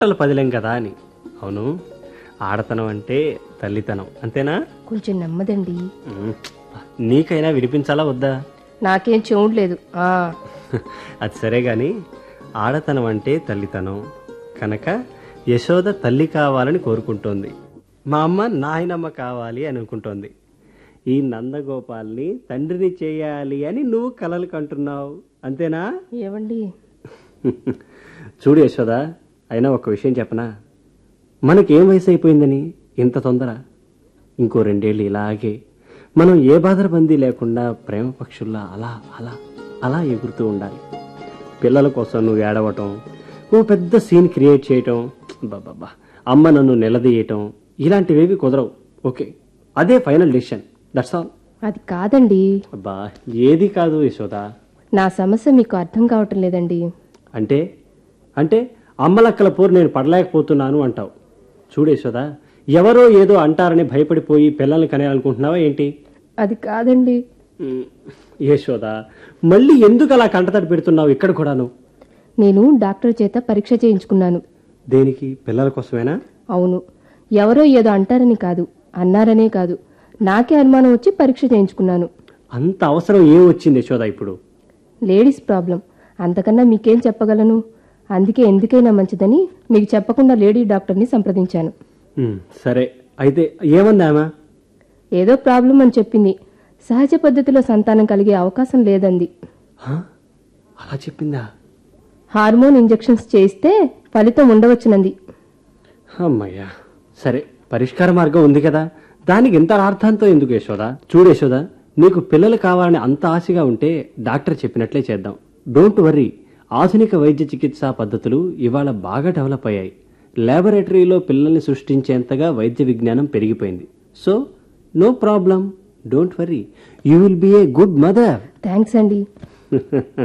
బట్టలు పదిలేం కదా అని అవును ఆడతనం అంటే తల్లితనం అంతేనా కొంచెం నెమ్మదండి ఉమ్, నీకైనా వినిపించాలా వద్దా నాకేం చెవుడు లేదు ఆ అది సరే గాని ఆడతనం అంటే తల్లితనం కనుక యశోద తల్లి కావాలని కోరుకుంటోంది మా అమ్మ నాయనమ్మ కావాలి అని అనుకుంటోంది ఈ నందగోపాల్ని తండ్రిని చేయాలి అని నువ్వు కలలు కంటున్నావు అంతేనా ఏవండి చూడు యశోద అయినా ఒక విషయం చెప్పనా మనకేం వయసు అయిపోయిందని ఇంత తొందర ఇంకో రెండేళ్ళు ఇలాగే మనం ఏ బాధరబందీ లేకుండా ప్రేమ పక్షుల్లా అలా అలా అలా ఎగురుతూ ఉండాలి పిల్లల కోసం నువ్వు ఏడవటం ఓ పెద్ద సీన్ క్రియేట్ చేయటం బాబా అమ్మ నన్ను నిలదీయటం ఇలాంటివేవి కుదరవు ఓకే అదే ఫైనల్ డెసిషన్ దట్స్ ఆల్ అది కాదండి అబ్బా ఏది కాదు యశోద నా సమస్య మీకు అర్థం కావటం లేదండి అంటే అంటే అమ్మలక్కల పోరు నేను పడలేకపోతున్నాను అంటావు చూడు యశోద ఎవరో ఏదో అంటారని భయపడిపోయి పిల్లల్ని కనేయాలనుకుంటున్నావా ఏంటి అది కాదండి ఉమ్, యశోద మళ్ళీ ఎందుకు అలా కంటతడి పెడుతున్నావు ఇక్కడ కూడాను నేను డాక్టర్ చేత పరీక్ష చేయించుకున్నాను దేనికి పిల్లల కోసమేనా అవును ఎవరో ఏదో అంటారని కాదు అన్నారనే కాదు నాకే అనుమానం వచ్చి పరీక్ష చేయించుకున్నాను అంత అవసరం ఏం వచ్చింది యశోద ఇప్పుడు లేడీస్ ప్రాబ్లం అంతకన్నా మీకేం చెప్పగలను అందుకే ఎందుకైనా మంచిదని మీకు చెప్పకుండా లేడీ డాక్టర్ని సంప్రదించాను ఉమ్, సరే అయితే ఏమందామా ఏదో ప్రాబ్లం అని చెప్పింది సహజ పద్ధతిలో సంతానం కలిగే అవకాశం లేదంది అలా చెప్పిందా హార్మోన్ ఇంజెక్షన్స్ చేయిస్తే ఫలితం ఉండవచ్చునంది అమ్మయ్యా సరే పరిష్కార మార్గం ఉంది కదా దానికి ఇంత అర్థంతో ఎందుకు యశోద చూడు యశోద నీకు పిల్లలు కావాలని అంత ఆశగా ఉంటే డాక్టర్ చెప్పినట్లే చేద్దాం డోంట్ వర్రీ ఆధునిక వైద్య చికిత్సా పద్ధతులు ఇవాళ బాగా డెవలప్ అయ్యాయి లాబొరేటరీలో పిల్లల్ని సృష్టించేంతగా వైద్య విజ్ఞానం పెరిగిపోయింది so no problem don't worry you will be a good mother thanks అండి